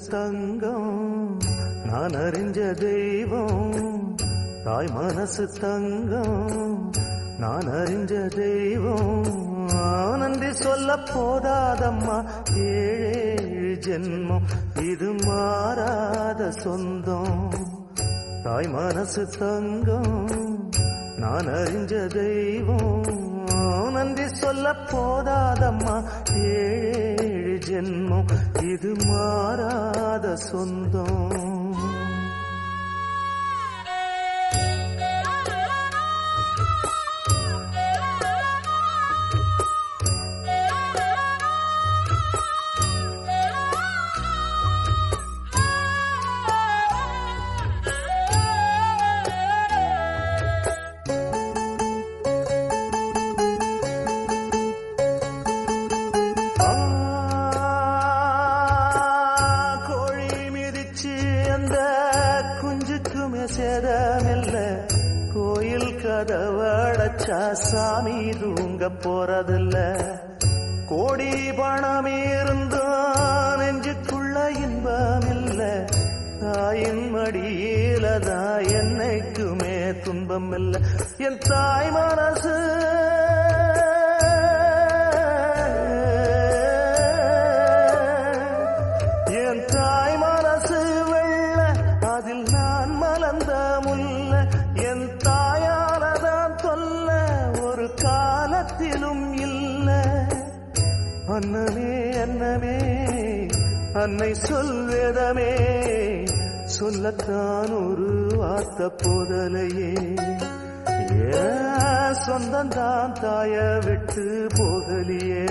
தங்கம் நான் அறிஞ்ச தெய்வம் தாய் மனசு தங்கம் நான் அறிஞ்ச தெய்வம் நன்றி சொல்ல போதாதம்மா ஏழேழு ஜென்மம் இது மாறாத சொந்தம் தாய் மனசு தங்கம் நான் அறிஞ்ச தெய்வம் நன்றி சொல்ல போதாதம்மா ஏழு ஜென்மம் இது மாறாத சொந்தம் ஆ, கோழி மிதிச்சு அந்த குஞ்சுக்குமே சேதமில்ல கோயில் கதவடைச்சா சாமி தூங்க போறதில்ல கோடி பணம் இருந்தும் நெஞ்சுக்குள்ள இன்பம் இல்ல தாயின் மடியில தான் என்னைக்குமே துன்பம் இல்ல என் தாய் மனசு என் தாய் மனசு வெள்ள அதில் நான் மலர்ந்த முல்ல என் தாயாலதான் தொல்ல ஒரு காலத்திலும் இல்ல அன்னமே அன்னமே அன்னை சொல்வேதமே சொல்லத்தான் ஒரு வார்த்தை போதலையே ஏன் சொந்தந்தான் தாய விட்டு போகலியே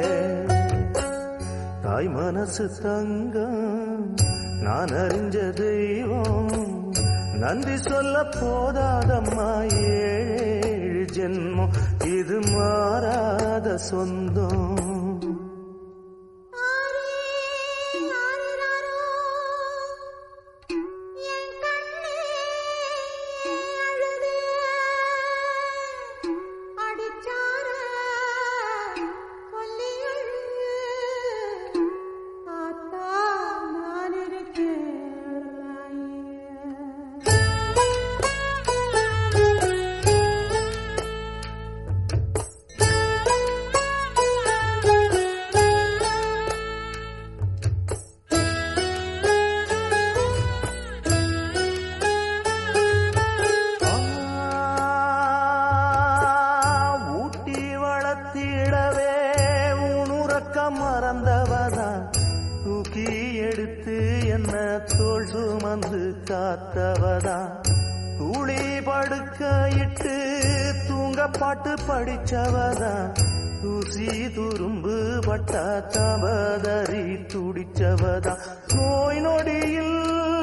தாய் மனசு தங்கம் நான் அறிஞ்ச தெய்வம் நன்றி சொல்ல போதாதம்மா ஏழு ஜென்மம் இது மாறாத சொந்தம் ஊட்டி வளர்த்திடவே உணுறக்கம் மறந்தவதா தூக்கி எடுத்து என்ன தோல் சுமந்து காத்தவதா தூளி படுக்க இட்டு தூங்க பாட்டு படிச்சவதா தூசி துரும்பு பட்டா தபதறி துடிச்சவதா நோய் நொடியில்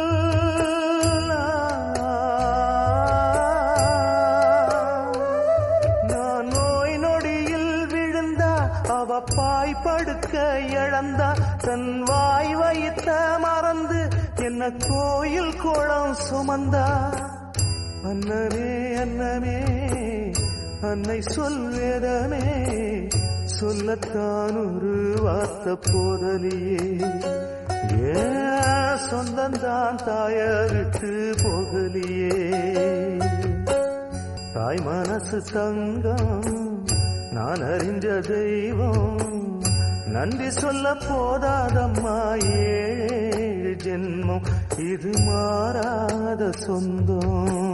நான் நோய் நொடியில் விழுந்தா அவ பாய் படுக்க இழந்தா தன் வாய் வைத்த மறந்து என்ன கோயில் குளம் சுமந்தா அன்னமே அன்னமே அன்னை சொல்வேதமே சொல்லத்தான் ஒரு வார்த்தை போதலியே ஏன் சொந்தந்தான் தாய விட்டு போகலியே தாய் மனசு தங்கம் நான் அறிஞ்ச தெய்வம் நன்றி சொல்ல போதாதம்மா ஏழு ஜென்மம் இது மாறாத சொந்தம்